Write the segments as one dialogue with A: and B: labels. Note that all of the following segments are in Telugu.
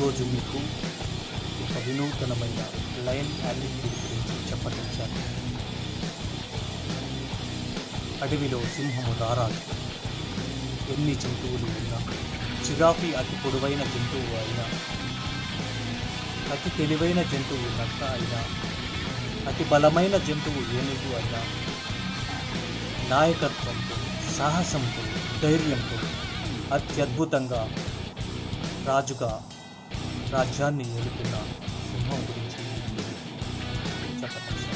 A: ఈరోజు మీకు ఒక వినూతనమైన లయన్ యాటిట్యూడ్ గురించి చెప్పదలిచాను అడవిలో సింహము రారాజు ఎన్ని జంతువులు ఉన్నా చిరాఫీ అతి పొడవైన జంతువు అయినా అతి తెలివైన జంతువు నక్క అయినా అతి బలమైన జంతువు ఏనుగు అయినా నాయకత్వంతో సాహసంతో ధైర్యంతో అత్యద్భుతంగా రాజుగా రాజ్యాన్ని ఏలుతున్న సింహం గురించి చెప్పదలిచాను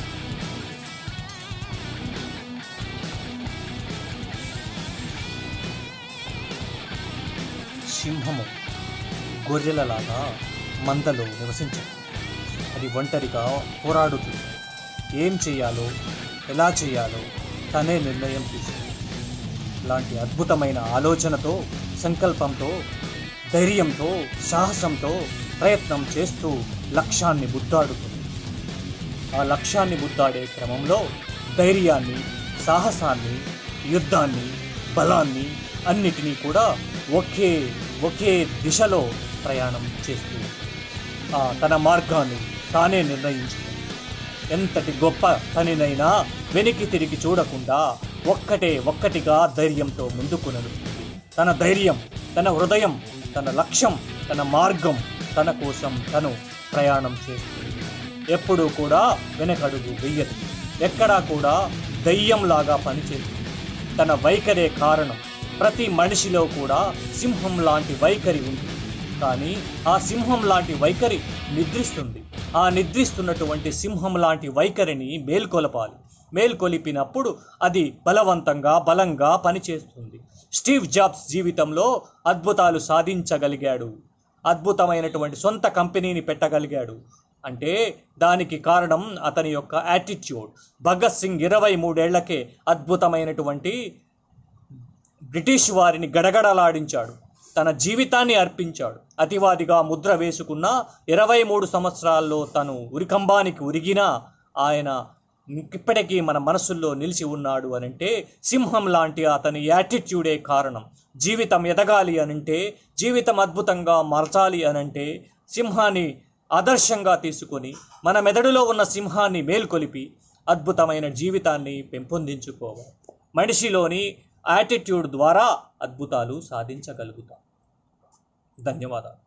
A: సింహము గొర్రెలలాగా మందలో నివసించదు అది ఒంటరిగా పోరాడుతుంది ఏం చేయాలో ఎలా చేయాలో తనే నిర్ణయం తీసుకుంది లాంటి అద్భుతమైన ఆలోచనతో సంకల్పంతో ధైర్యంతో సాహసంతో ప్రయత్నం చేస్తూ లక్ష్యాన్ని బుద్ధాడుతుంది ఆ లక్ష్యాన్ని బుద్ధాడే క్రమంలో ధైర్యాన్ని సాహసాన్ని యుద్ధాన్ని బలాన్ని అన్నిటినీ కూడా ఒకే ఒకే దిశలో ప్రయాణం చేస్తూ ఆ తన మార్గాన్ని తానే నిర్ణయించుకుంది ఎంతటి గొప్ప పనినైనా వెనక్కి తిరిగి చూడకుండా ఒక్కటే ఒక్కటిగా ధైర్యంతో ముందుకు నడుస్తుంది తన ధైర్యం తన హృదయం తన లక్ష్యం తన మార్గం తన కోసం తను ప్రయాణం చేస్తుంది ఎప్పుడూ కూడా వెనకడుగు వెయ్యదు ఎక్కడా కూడా దయ్యంలాగా పనిచేస్తుంది తన వైఖరే కారణం ప్రతి మనిషిలో కూడా సింహం లాంటి వైఖరి ఉంది కానీ ఆ సింహం లాంటి వైఖరి నిద్రిస్తుంది ఆ నిద్రిస్తున్నటువంటి సింహం లాంటి వైఖరిని మేల్కొలపాలి మేల్కొలిపినప్పుడు అది బలవంతంగా బలంగా పనిచేస్తుంది స్టీవ్ జాబ్స్ జీవితంలో అద్భుతాలు సాధించగలిగాడు అద్భుతమైనటువంటి సొంత కంపెనీని పెట్టగలిగాడు అంటే దానికి కారణం అతని యొక్క యాటిట్యూడ్ భగత్ సింగ్ ఇరవై మూడేళ్లకే అద్భుతమైనటువంటి బ్రిటిష్ వారిని గడగడలాడించాడు తన జీవితాన్ని అర్పించాడు అతివాదిగా ముద్ర వేసుకున్న ఇరవై మూడు సంవత్సరాల్లో తను ఉరికంబానికి ఉరిగినా ఆయన ఇప్పటికీ మన మనసుల్లో నిలిచి ఉన్నాడు అనంటే సింహం లాంటి అతని యాటిట్యూడే కారణం జీవితం ఎదగాలి అనంటే జీవితం అద్భుతంగా మార్చాలి అనంటే సింహాన్ని ఆదర్శంగా తీసుకొని మన మెదడులో ఉన్న సింహాన్ని మేల్కొలిపి అద్భుతమైన జీవితాన్ని పెంపొందించుకోవాలి మనిషిలోని యాటిట్యూడ్ ద్వారా అద్భుతాలు సాధించగలుగుతాం ధన్యవాదాలు